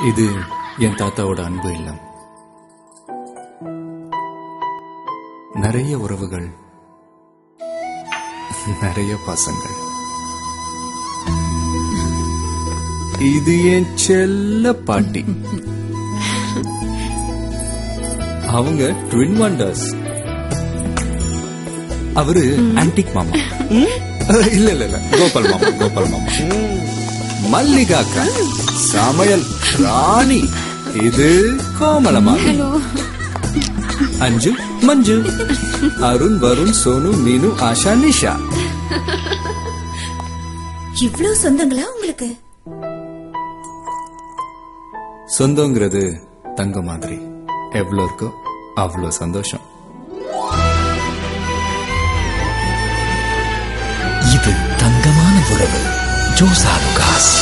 இது என் தாத்தாவோட அன்பு இல்லம் நிறைய உறவுகள் நிறைய பசங்கள் இது என் செல்ல பாட்டி அவங்க ட்வின் வண்டர்ஸ் அவரு ஆன்டிக் மாமா இல்ல இல்ல இல்ல கோபால் மாமா கோபால் மாமா மல்லிகா அக்கா சமையல் ராணி இது கோமலமா அஞ்சு மஞ்சு அருண் வருண் சோனு மீனு ஆஷா நிஷா இவ்ளோ சொந்தங்களா உங்களுக்கு சொந்தங்கிறது தங்க மாதிரி எவ்வளவு இருக்கோ அவ்வளவு சந்தோஷம் இது தங்கமான உறவு ஜோசா லுகாஸ்